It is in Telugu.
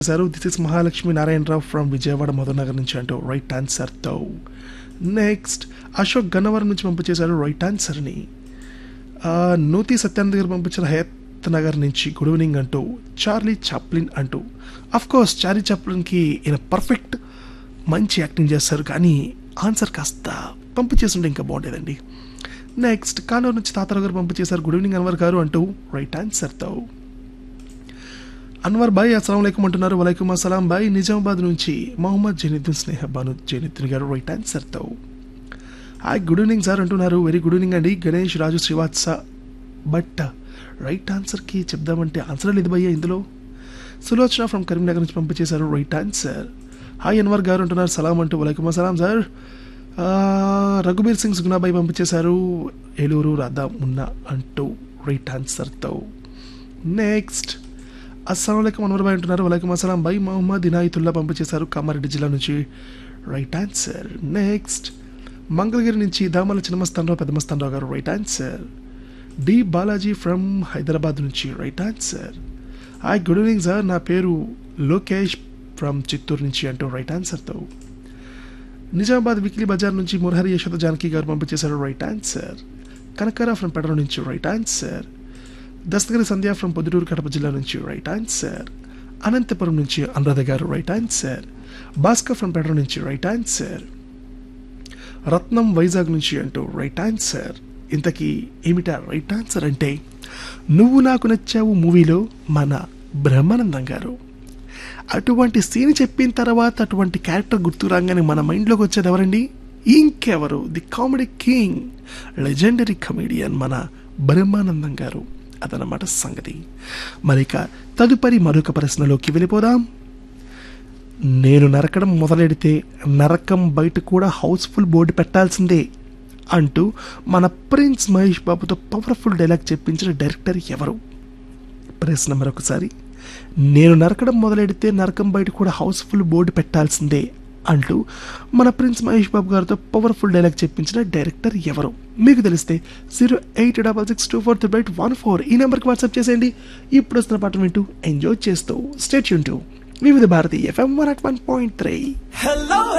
చేశారు this is Mahalakshmi Narayana Rao from Vijayawada మధునగర్ నుంచి అంటూ రైట్ ఆన్సర్తో నెక్స్ట్ అశోక్ గన్నవరం నుంచి పంపించేశారు రైట్ ఆన్సర్ని నూతి సత్యానంద్ గారు పంపించిన హయత్ నగర్ నుంచి గుడ్ ఈవినింగ్ అంటూ చార్లీ చాప్లిన్ అంటూ అఫ్ కోర్స్ చార్లీ చాప్లిన్కి ఈయన పర్ఫెక్ట్ మంచి యాక్టింగ్ చేస్తారు కానీ ఆన్సర్ కాస్త పంపించేస్తుంటే ఇంకా బాగుండేదండి నెక్స్ట్ కానూరు నుంచి తాతారావు గారు పంపించేశారు గుడ్ ఈవినింగ్ అన్వర్ గారు అంటూ రైట్ ఆన్సర్తో అన్వర్ బాయ్ అస్సలం అయికం అంటున్నారు వలైకుమ్ అస్సలాం బాయ్ నిజామాబాద్ నుంచి మొహమ్మద్ జైనుద్దీన్ స్నేహ బాను జైనుద్దీన్ గారు రైట్ ఆన్సర్తో హాయ్ గుడ్ ఈవినింగ్ సార్ అంటున్నారు వెరీ గుడ్ ఈవినింగ్ అండి గణేష్ రాజు శ్రీవాత్స బట్ రైట్ ఆన్సర్కి చెప్దామంటే ఆన్సర్ లేదు భయ్య ఇందులో సులోచన ఫ్రమ్ కరీంనగర్ నుంచి పంపించేశారు రైట్ ఆన్సర్ హాయ్ అన్వర్ గారు అంటున్నారు సలాం అంటూ వలైకుమ్ అస్సలాం సార్ ఆ, రఘుబీర్ సింగ్ సుగుణాబాయి పంపించేశారు ఏలూరు రాధా మున్నా అంటూ రైట్ ఆన్సర్తో నెక్స్ట్ అస్సలం అన్వర్ బాయ్ అంటున్నారు వలైకుమ్ అస్సలాం బై మొహమ్మద్ ఇనాయతుల్లా పంపించేశారు కామారెడ్డి జిల్లా నుంచి రైట్ ఆన్సర్ నెక్స్ట్ మంగళగిరి నుంచి దామల చిన్నమస్తానరావు పెద్దమస్తానరావు గారు right answer D Balaji from Hyderabad నుంచి right answer hi good evening sir నా పేరు లోకేష్ ఫ్రమ్ చిత్తూరు నుంచి అంటూ రైట్ ఆన్సర్తో నిజామాబాద్ వికిలి బజార్ నుంచి మురహరి యశోద జానకి గారు పంపించేశారు రైట్ ఆన్సర్ కనకరా ఫ్రమ్ పెడర నుంచి right answer Dastagiri Sandhya from Proddatur Kadapa జిల్లా నుంచి రైట్ ఆన్సర్ అనంతపురం నుంచి అనురాధ గారు రైట్ ఆన్సర్ భాస్కర్ ఫ్రమ్ పెడర నుంచి రైట్ ఆన్సర్ రత్నం వైజాగ్ నుంచి అంటూ రైట్ ఆన్సర్ ఇంతకీ ఏమిటా రైట్ ఆన్సర్ అంటే నువ్వు నాకు నచ్చావు మూవీలో మన బ్రహ్మానందం గారు అటువంటి సీన్ చెప్పిన తర్వాత అటువంటి క్యారెక్టర్ గుర్తు రాగానే మన మైండ్లోకి వచ్చేది ఎవరండి ఇంకెవరు the comedy king legendary comedian మన బ్రహ్మానందం గారు అదనమాట సంగతి మరిక తదుపరి మరొక ప్రశ్నలోకి వెళ్ళిపోదాం నేను నరకడం మొదలెడితే నరకం బయట కూడా హౌస్ఫుల్ బోర్డు పెట్టాల్సిందే అంటూ మన ప్రిన్స్ మహేష్ బాబుతో పవర్ఫుల్ డైలాగ్ చెప్పించిన డైరెక్టర్ ఎవరు ప్రశ్న మరొకసారి నేను నరకడం మొదలెడితే నరకం బయట కూడా హౌస్ఫుల్ బోర్డు పెట్టాల్సిందే అంటూ మన ప్రిన్స్ మహేష్ బాబు గారితో పవర్ఫుల్ డైలాగ్ చెప్పించిన డైరెక్టర్ ఎవరు మీకు తెలిస్తే zero eight double six two four three eight one four ఈ నెంబర్కి వాట్సాప్ చేసేయండి ఇప్పుడు వస్తున్న పాట వింటూ ఎంజాయ్ చేస్తూ స్టేట్ యూన్ టు Vividh Bharati FM one at one point three Hello,